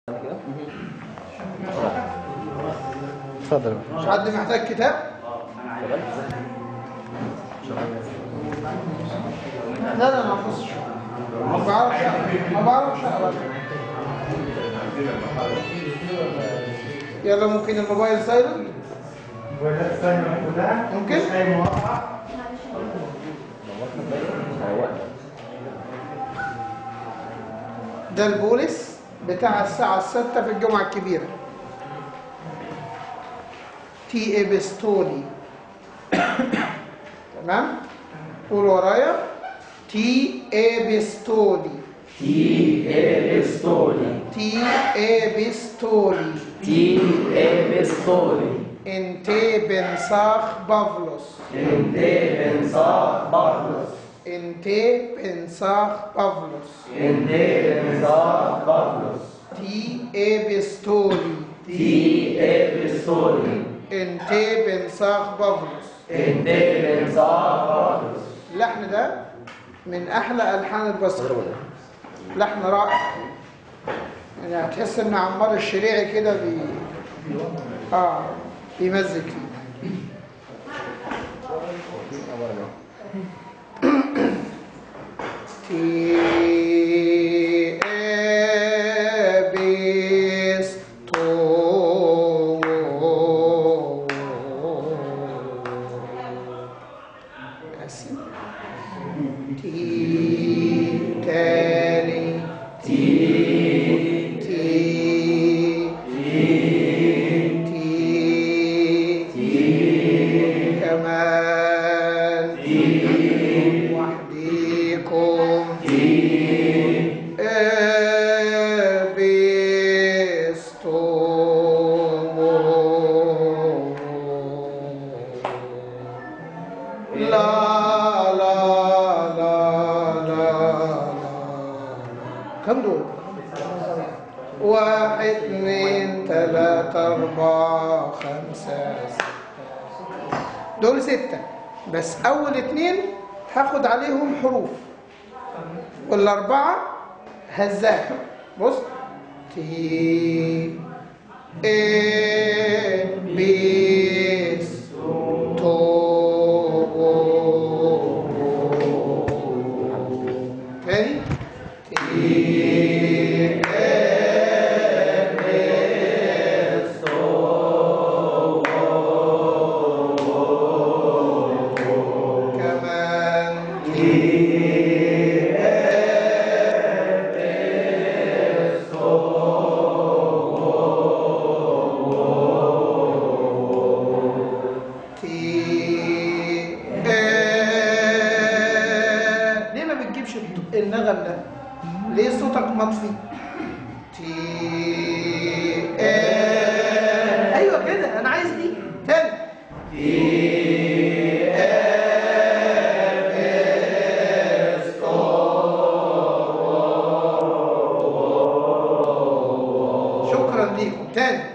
اتفضل مش حد محتاج كتاب لا لا ما حفظش ما بعرفش ما بعرفش أقرأ. يلا ممكن الموبايل سايلنت ممكن ده البوليس بتاع الساعة الستة في الجمعة الكبيرة تي ابستولي تمام قول ورايا تي ابستولي Ti ebestoli, تي ابستولي ti ebestoli, انتي بنساخ بافلوس ente pensar Pavlos, انتي بنساخ بافلوس ente pensar Pavlos, تي ابستولي ti ebestoli, انتي بنساخ بافلوس ente pensar Pavlos. اللحن ده من احلى الحان البصري لحن رائع يعني هتحس ان عمار الشريعي كده بي اه بيمزج فيه تي ابيس تو اسف تي تاني تي تي تي كمان وحديكم ابستم لا لا لا لا لا كم دول؟ واحد اثنين ثلاثة أربعة خمسة ستة دول ستة بس أول اتنين هاخد عليهم حروف والأربعة هزات بص تي اي بي تو تاني تي كمان تي آه. ليه ما بتجيبش الت- النغم ده ليه صوتك مطفي تي آه. ايوه كده انا عايز دي تاني شكرا ليكم تاني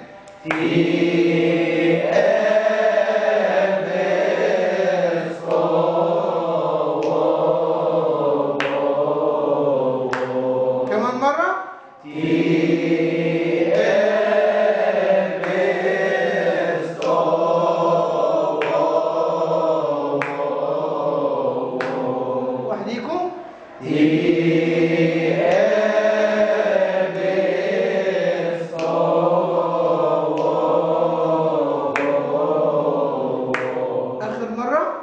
كمان مرة وحديكم آخر مرة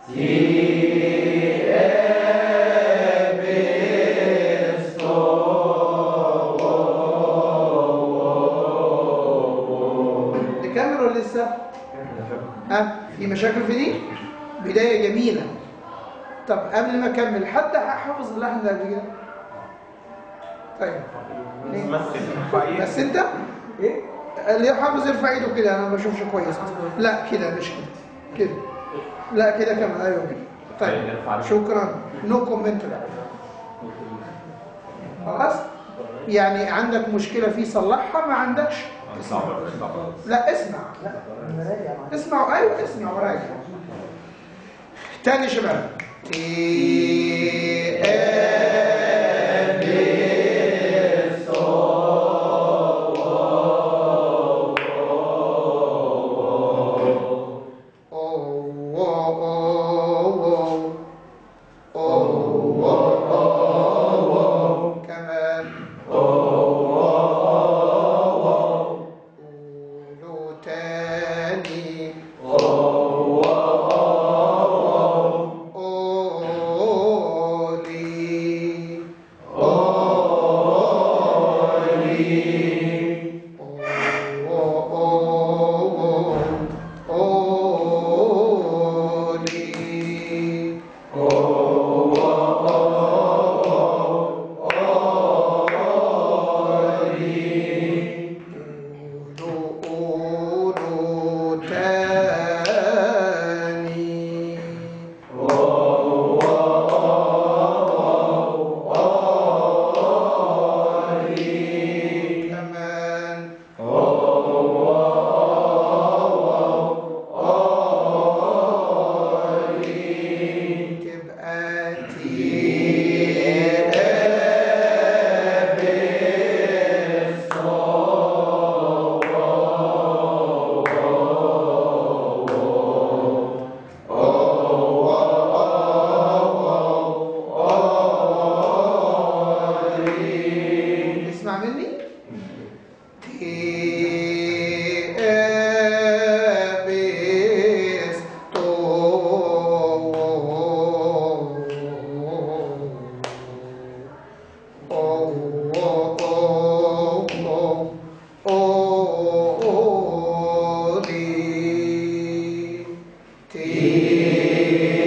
نكمل ولا لسه؟ ها في مشاكل في دي؟ بداية جميلة طب قبل ما اكمل حد حافظ اللحن ده قبل كده؟ طيب ليه؟ بس انت؟ ايه؟ اللي حافظ يرفع ايده كده انا ما بشوفش كويس لا كده مش كده كده لا كده كمان ايوه كده طيب شكرا نو كومنت بقى خلاص يعني عندك مشكله فيه صلحها ما عندكش لا اسمع لا اسمع ايوه اسمع ورايا تاني يا شباب تي ام كمان تبقى اسمع مني تي ابيس تو او او او او او دي تي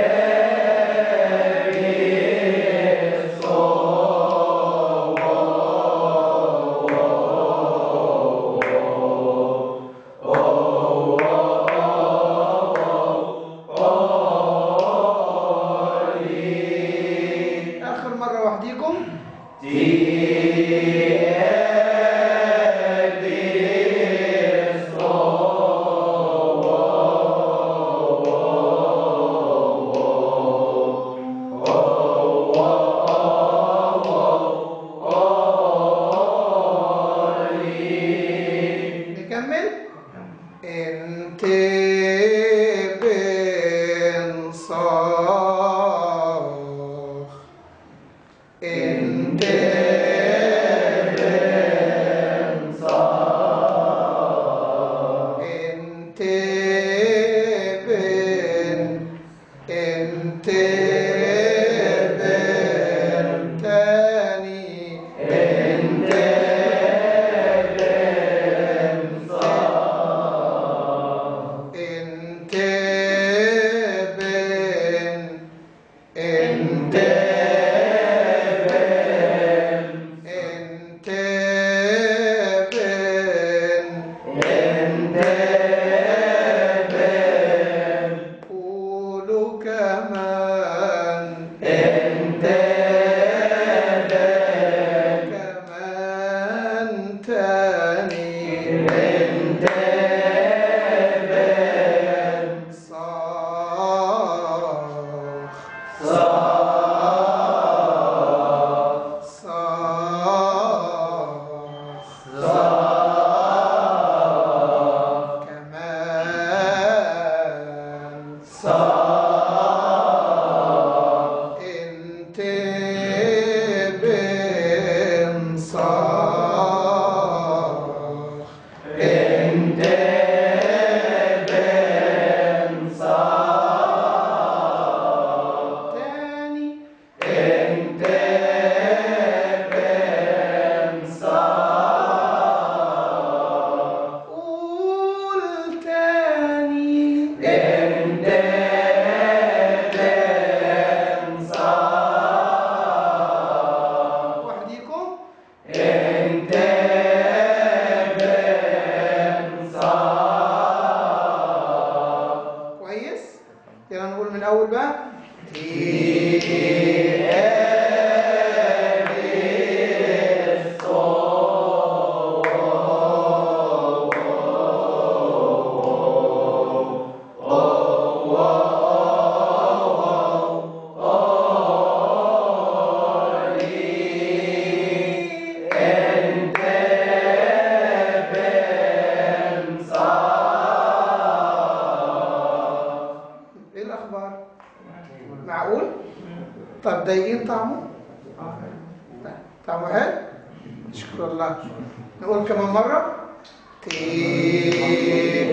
آخر مرة وحديكم نكمل انت بن صاخ انت بن صاخ انت بن انت بن تاني انت انت بن انت بن انت بن انت بن قولوا كمان انت بن كمان تاني انت بن صاخ صاخ كمان انت بن صاخ انت بن صاخ تاني انت بن صاخ قول تاني انت بن صاخ وحديكم انت بن صاخ كويس يلا نقول من اول بقى ايه الاخبار معقول طب ضايقين طعمه لا، طعمه حلو نشكر الله نقول كمان مره تي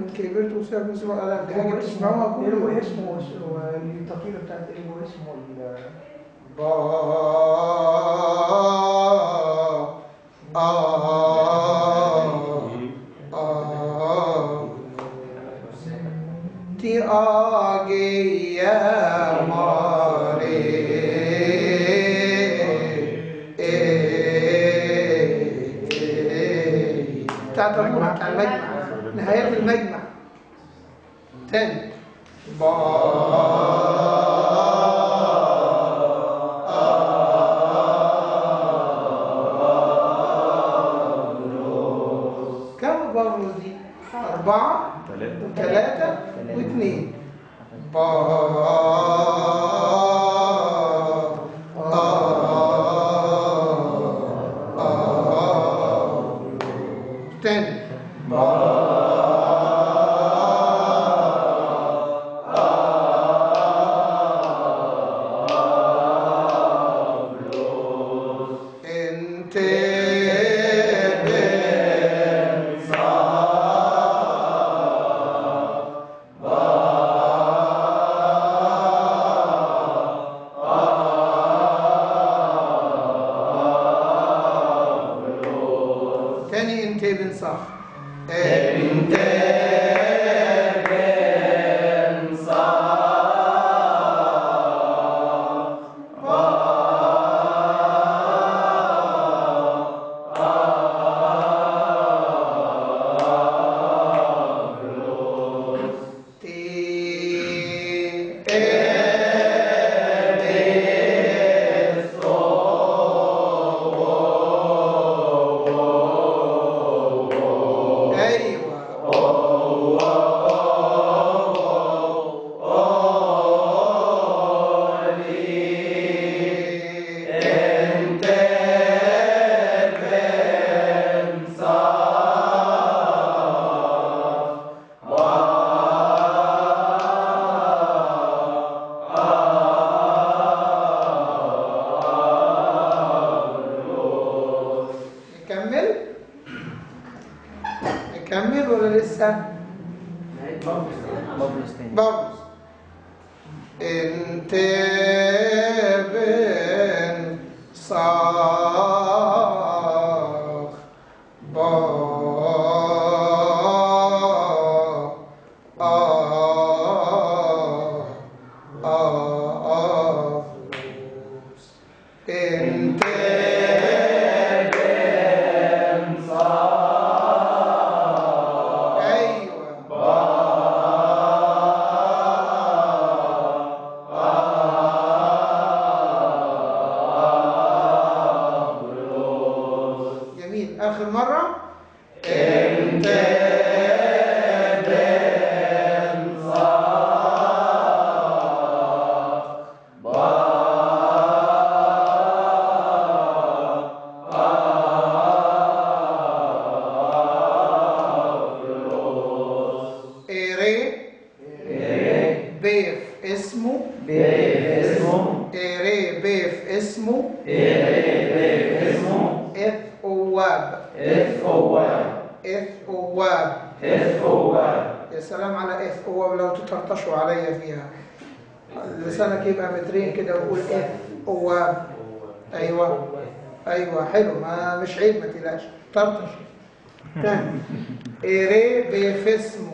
كبرت وسبب اسمه لا دي حاجه هو بتسمعوها اسمه كل هو يوم اسمه التطوير بتاعت ايه هو اسمه ال- با آه آه ti agia mare بتاعت المجمع بتاع المجمع نهايات المجمع تاني با كم بابروز دي؟ أربعة ثلاثة واثنين با تاني انت تاني انت بن صح انت ايوه نكمل نكمل ولا لسه بابلس تاني بابلز انت بن صاخ با آه آه انت ايوه جميل اخر مره انت ايري بيف اسمه اسمه ايري بيف اسمه اسمه اث اواب اف هو اث اواب اف هو يا سلام على اث اواب لو تطرطشوا عليا فيها لسانك يبقى مترين كده وقول اث اواب ايوه ايوه حلو ما مش عيب ما تقلقش طرطش تاني ايري بيف اسمه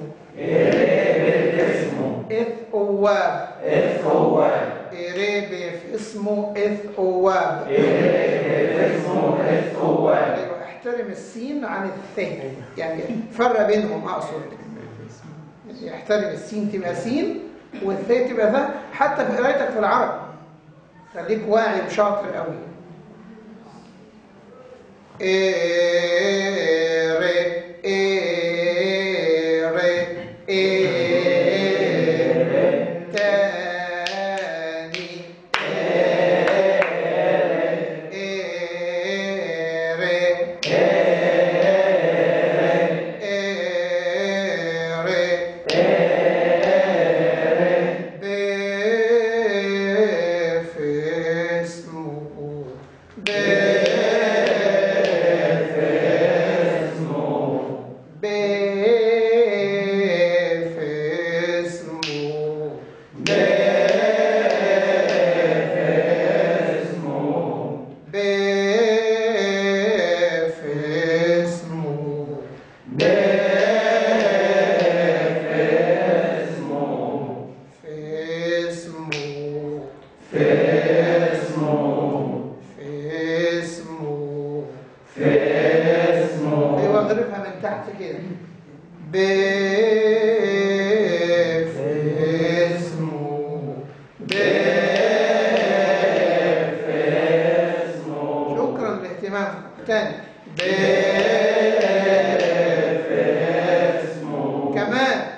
اسمه اث اواب اف هو ايري بيف اسمه اث اواب اسمه اف هو ايوه احترم السين عن الث يعني فرق بينهم اقصد يحترم السين تبقى سين والث تبقى ث حتى في قرايتك في العرب خليك واعي وشاطر قوي إيه ري إيه ري إيه تاني إيه ري إيه ري بيف اسمه بيف ها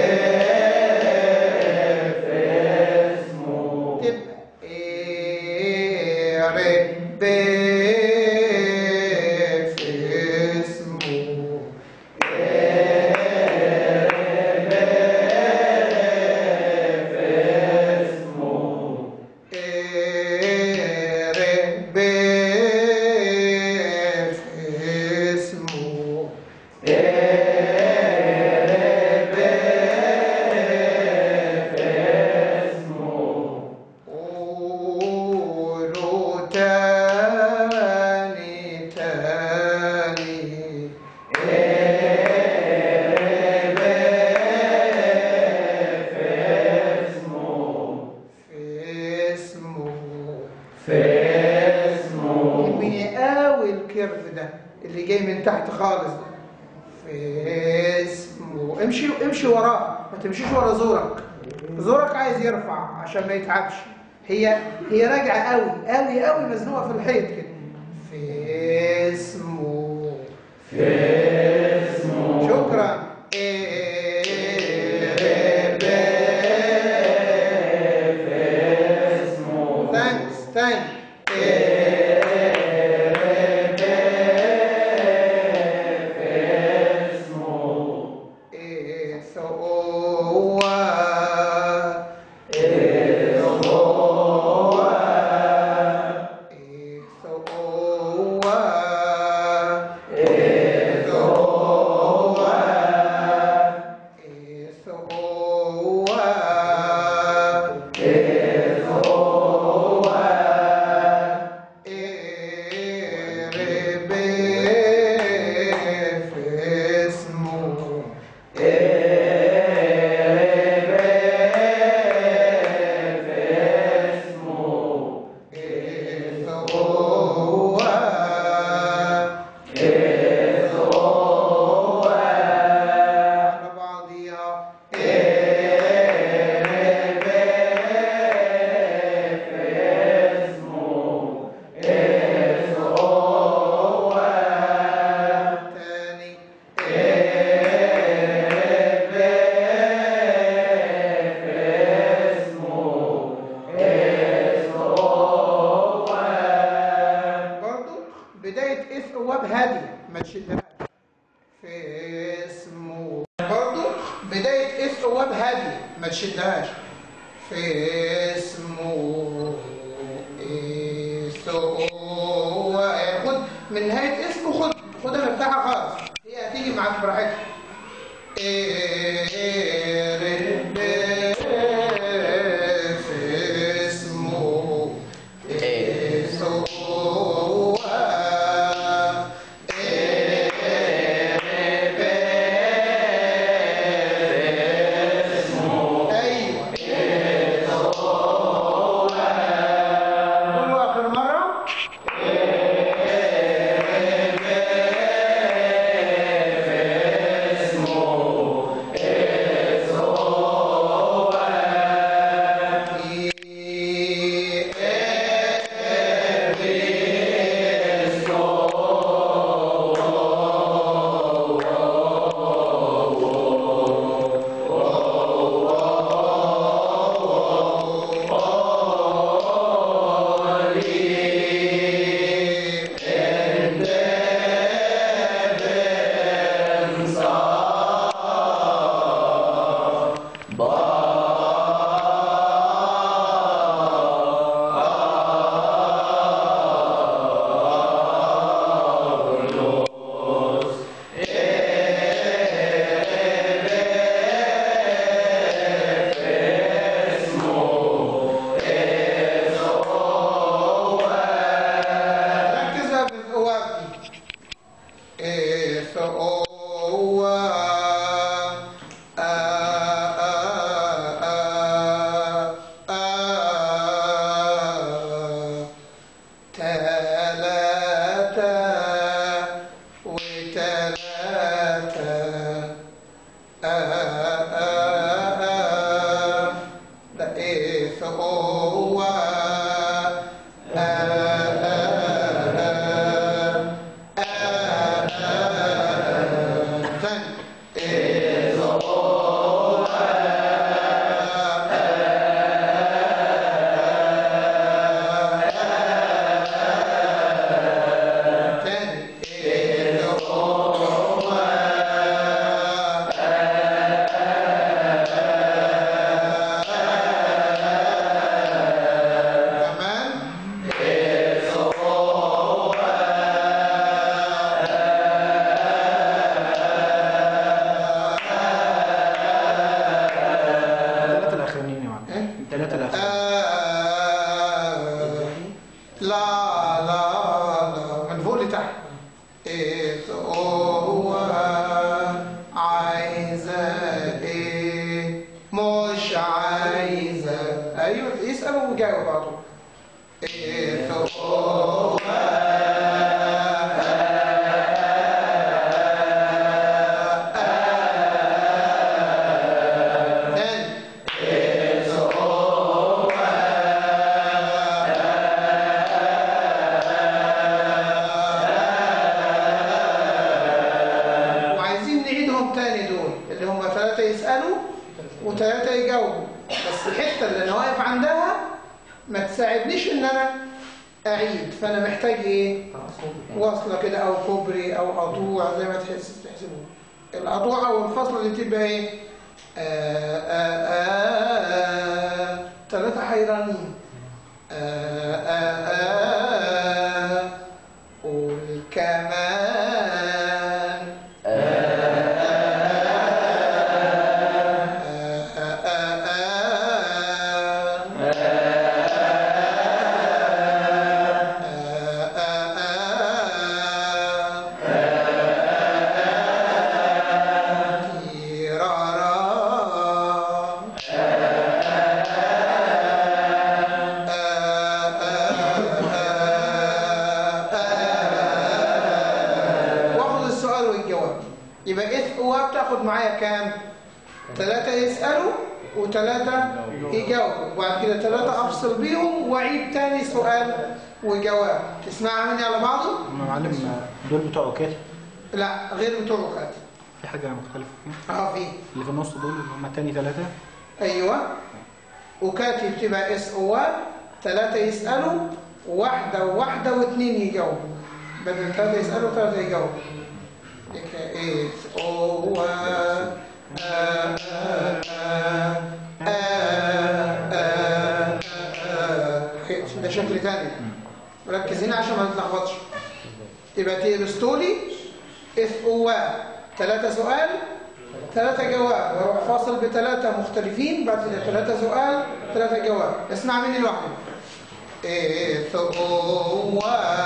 تبقى إيه ري بي في اسمه إيه ري بي في اسمه قولوا تاني تاني في اسمه يهمني قوي الكيرف ده اللي جاي من تحت خالص ده في اسمه امشي امشي وراه ما تمشيش ورا زورك زورك عايز يرفع عشان ما يتعبش هي هي راجعه قوي قوي قوي مزنوقه في الحيط كده في اسمه شكرا ثانكس ثانك اسمه إذ هو على بعضها تاني برضو بداية اف واب هادية ما تشدهاش في اسمه برضو بداية اف واب هادية ما تشدهاش في اسمه اسمه يعني خد من نهاية اسمه خد خدها مرتاحة خالص هي هتيجي معاك براحتها في اسمه ايوه قولوا اخر مره ركز بقى في الثواب دي إيه ثواب آه آه آه آه تلاتة وتلاتة آه آه آه ده إيه ثواب آه آه آه آه ثاني ونجاوب على طول إيه هو تاني وعايزين نعيدهم تاني دول اللي هم ثلاثة يسألوا وثلاثة يجاوبوا بس الحتة اللي أنا واقف عندها ما تساعدنيش إن أنا أعيد فأنا محتاج إيه؟ وصلة كده أو كوبري أو قطوع زي ما تحس تحسبوا القطوع أو الفصلة دي تبقى إيه؟ آه آه آه آه ثلاثة حيرانين آه آه آه قول كمان واخد السؤال والجواب يبقى إذ هو بتاخد معايا كام؟ ثلاثة يسألوا وثلاثة يجاوبوا وبعد كده ثلاثة أفصل بيهم وأعيد تاني سؤال وجواب تسمعها مني على بعضه؟ هم معلم دول بتوع وكالة لا غير بتوع وقت في حاجة مختلفة فيهم اه في اللي في النص دول اللي هم تاني ثلاثة ايوه وكاتب تبقى اس او ثلاثة يسألوا واحدة وواحدة واثنين يجاوبوا بدل ثلاثة يسألوا ثلاثة يجاوبوا اس او ده شكل تاني ركز هنا عشان ما تتلخبطش يبقى تبستوا لي اف او ثلاثة سؤال ثلاثة جواب واروح فاصل بثلاثة مختلفين بعد كده ثلاثة سؤال ثلاثة جواب اسمع مني لوحدي اف او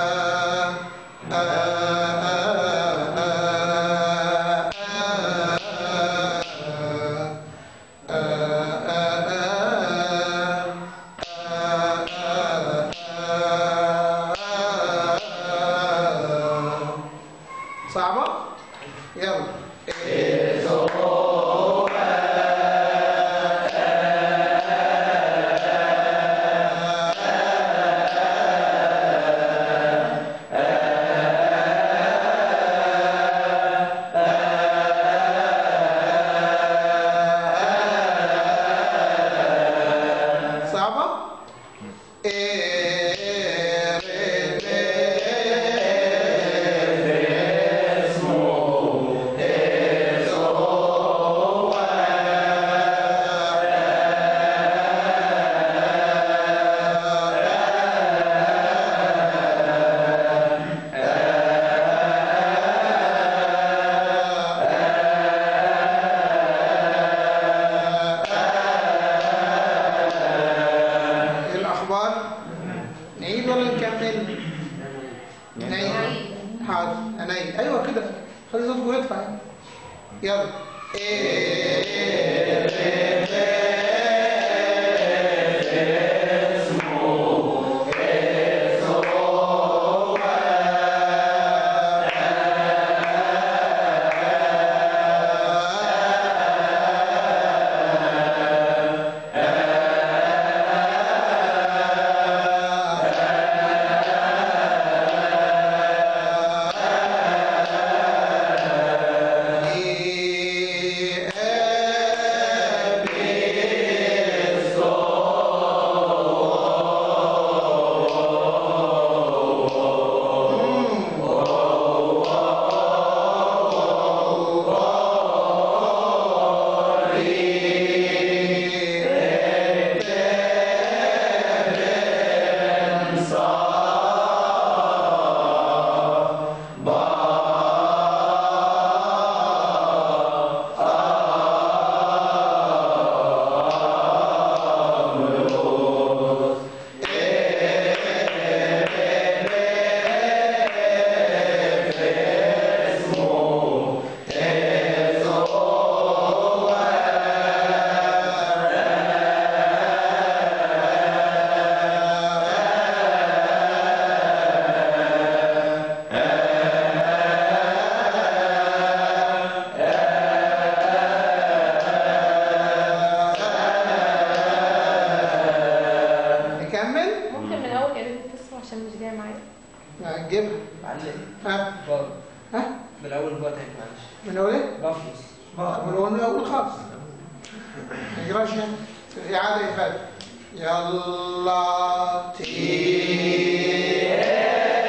صعبة؟ يلا صعبة؟ إيه ري إيه الأخبار نعيد ولا نكمل نعيد حاضر نعيد أيوة كده خلي صوتكم يطلع يلا إيه إيه هتجيبها معلم ها بار ها من اول بار تاني معلش من اول ايه؟ بافلس من اول من اول خالص ما يجراش يعني اعاده افاده يلا تي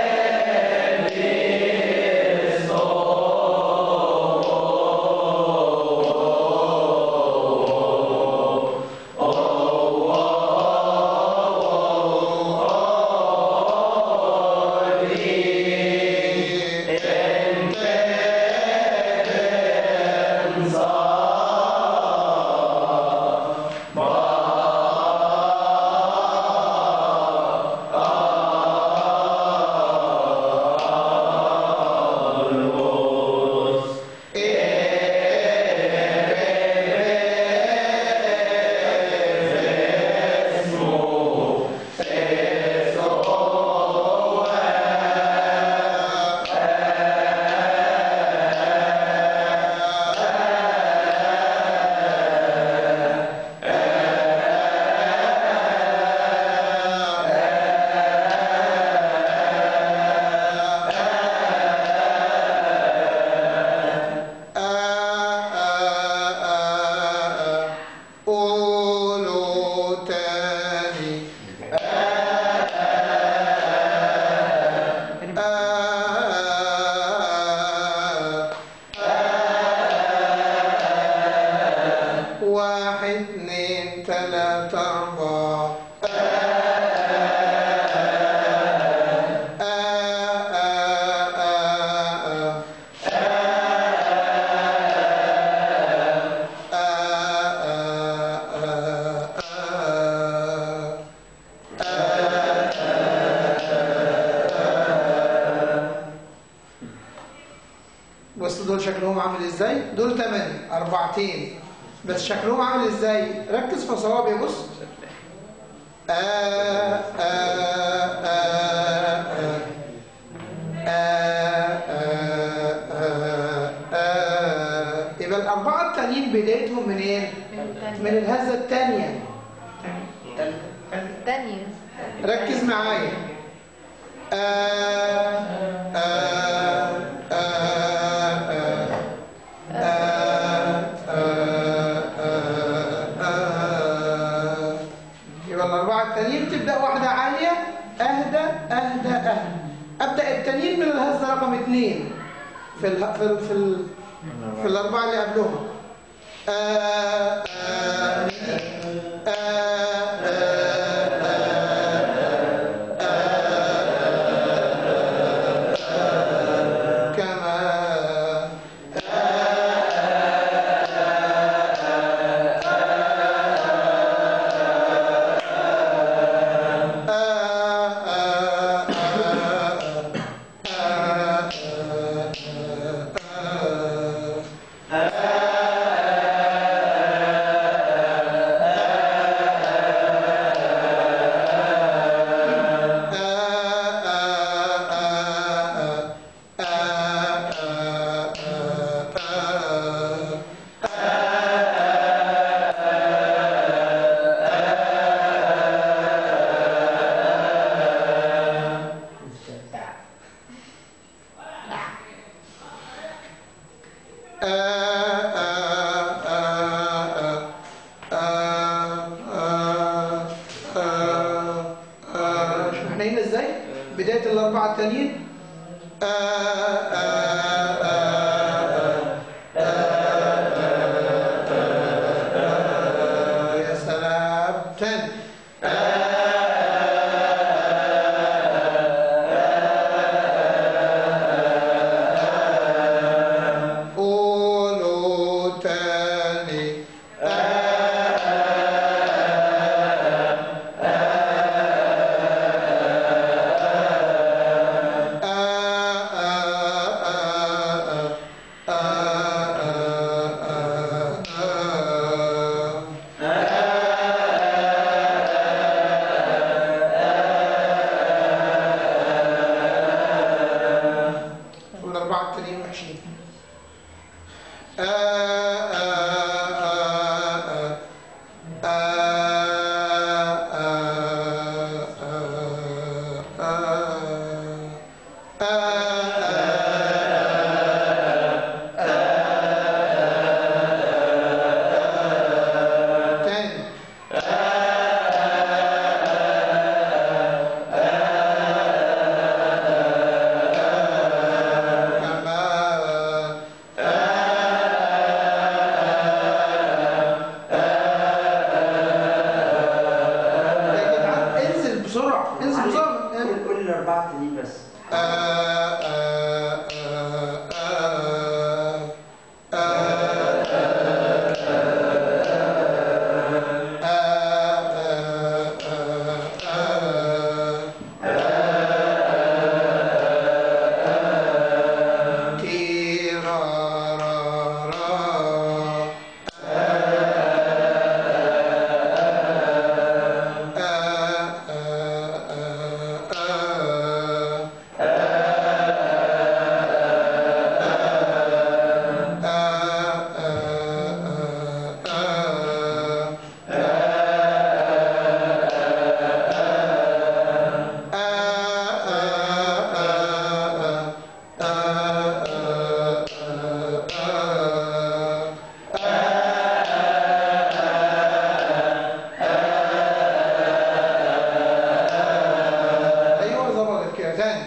قولوا تاني واحد اتنين تلاتة أربعة بص دول شكلهم عامل ازاي دول تمانية اربعتين بس شكلهم عامل ازاي ركز في صوابعي بص آه آه آه آه آه آه آه آه. يبقى الأربعة التانيين بدايتهم منين؟ من الهزة التانية الثانية ركز معايا آه آه آه آه آه آه آه آه. يبقى الأربعة التانيين تبدأ واحدة عالية أهدى أهدى أهدى أبدأ التانيين من الهزة رقم اتنين في ال في ال في, ال في الأربعة اللي قبلهم آه آه آه آه كما شوف احنا هنا ازاي بداية الأربعة التانيين آه، آه، آه، آه، آه، يا سلام تاني قولوا تاني ايوه ظبطت كده تاني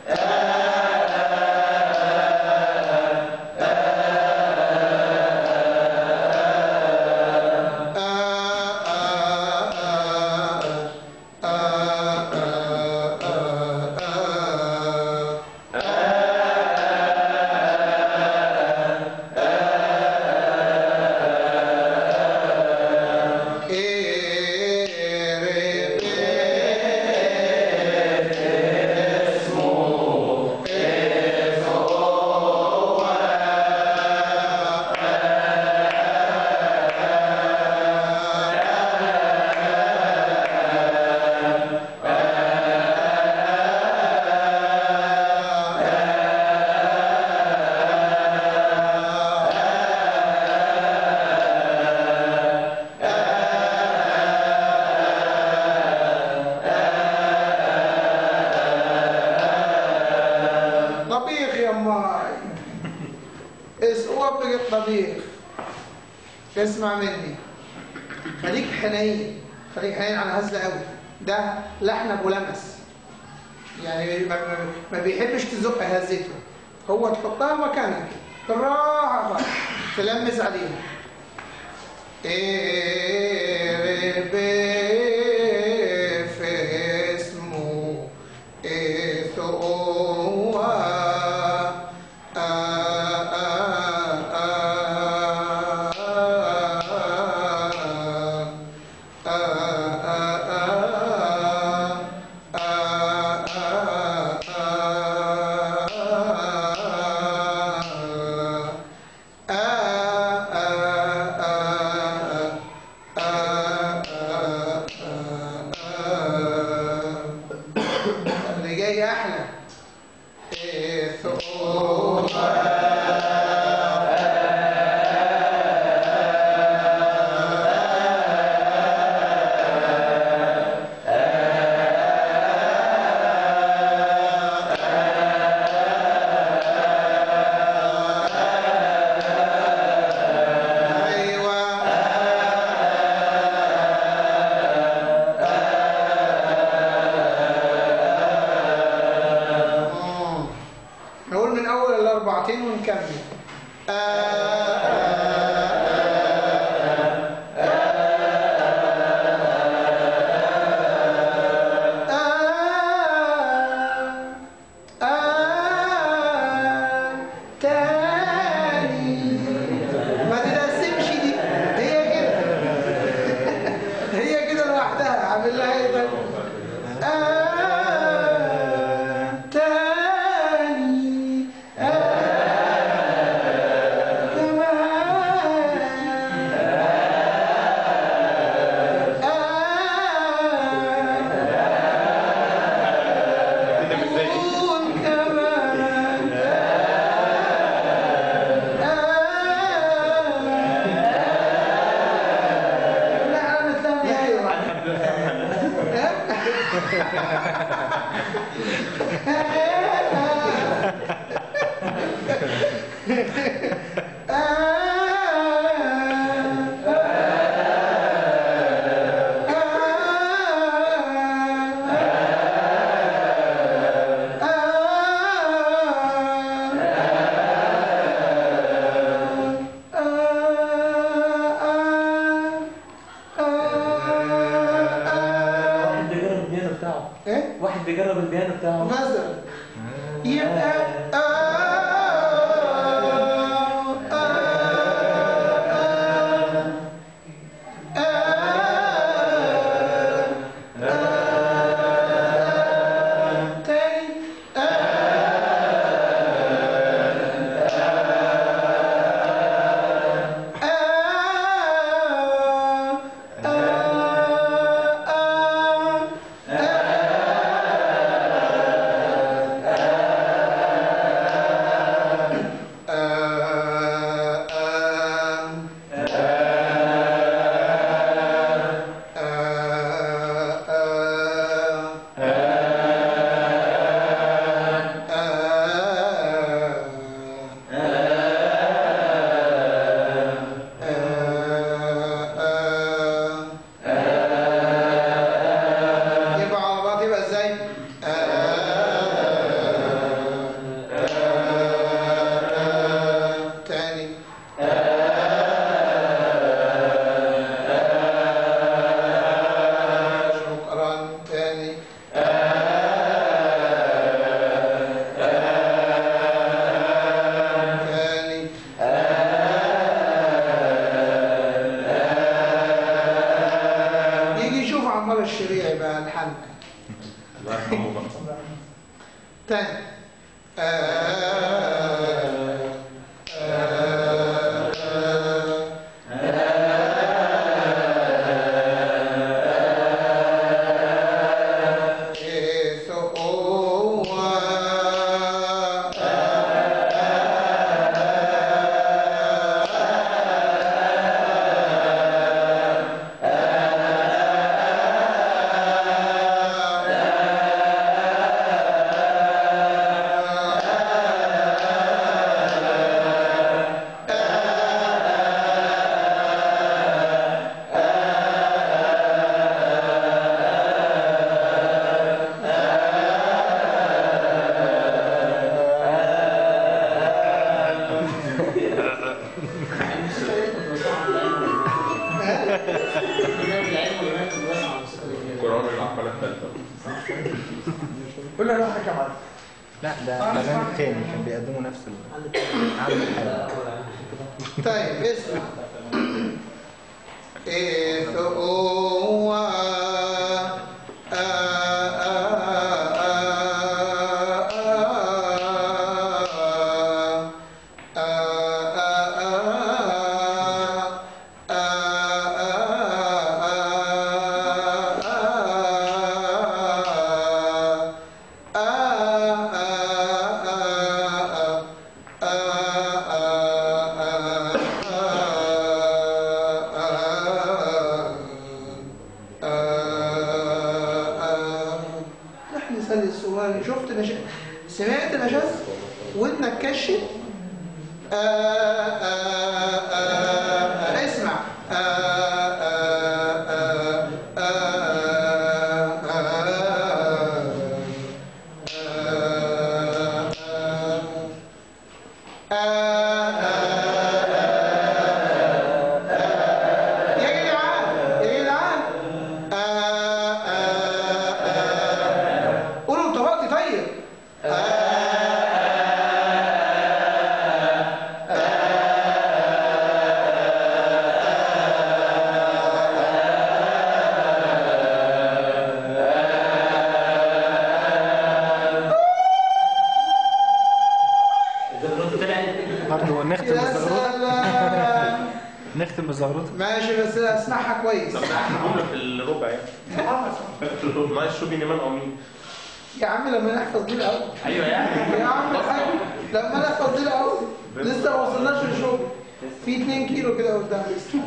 طبيخ يا ماي اسقوا بقى الطبيخ اسمع مني خليك حنين خليك حنين على هزة قوي ده لحن ابو لمس يعني ما, ما- ما بيحبش تزق هزته هو تحطها مكانك بالراحة خالص. تلمس عليها إيه في اسمه إيه ثوا آ آ آ آ اللي جاي احلى إيه ثوا أيوة مم. نقول من أول الأربعتين ونكمل آه، آه، آه، آه، تاني ما تتقسمش دي هي كده هي كده لوحدها عامل لها ايه طيب آه تاني آه كمان آه كون كمان آه لا أنا الثانية أيوة واحد بيجرب البيانو بتاعه ايه واحد بيجرب البيانو بتاعه مثلا يبقى آه آه آه آه تاني يبقى على بعض يبقى ازاي؟ تاني شكرا تاني تاني يجي يشوف عمار الشريعي بقى الحنك الله يرحمه بقى تاني آه آه آه إيه هو قرار العقبة الثالثة قول له روح حكم عليك لا ده برنامج تاني كان بيقدموا نفس ال عامل الحاجة طيب اسمع إيه هو آه آه آه آه نحن نسأل السؤال شفت نش... سمعت نشاز ودنك كشت آه آه آه اسمع آه آه آه آه يا جدعان يا جدعان قولوا انت وقت طيب برضه نختم يا بالزغروطة سلام نختم بالزغروطة ماشي بس اسمعها كويس طب ده احنا جملة في الربع يعني ناقص شو بينمان او مين يا عم لما نحفظ دي الاول ايوه يعني يا عم الحاج لما نحفظ دي الاول لسه ما وصلناش للشغل في 2 كيلو كده قدام لسه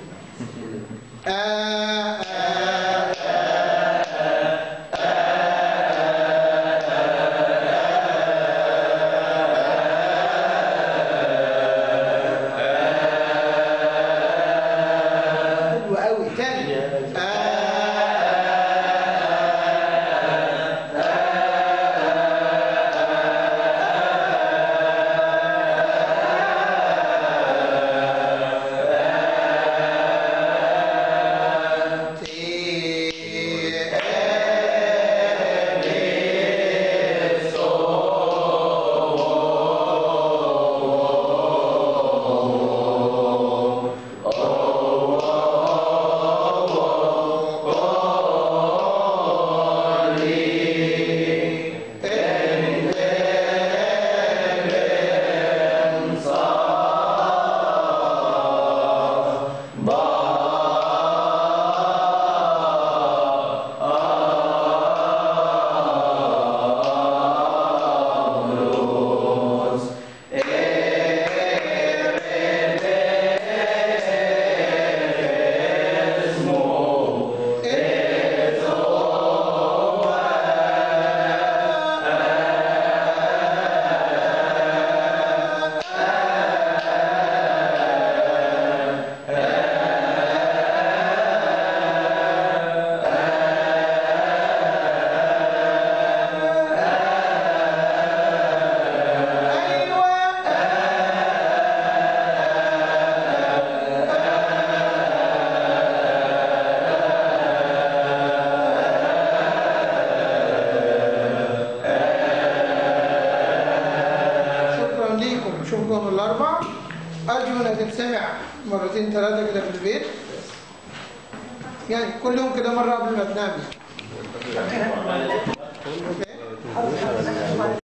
آه آه حلو قوي تاني الأربع أرجو أنها تتسمع مرتين ثلاثة كده في البيت يعني كل يوم كده مرة قبل ما تنام يعني. أوكي؟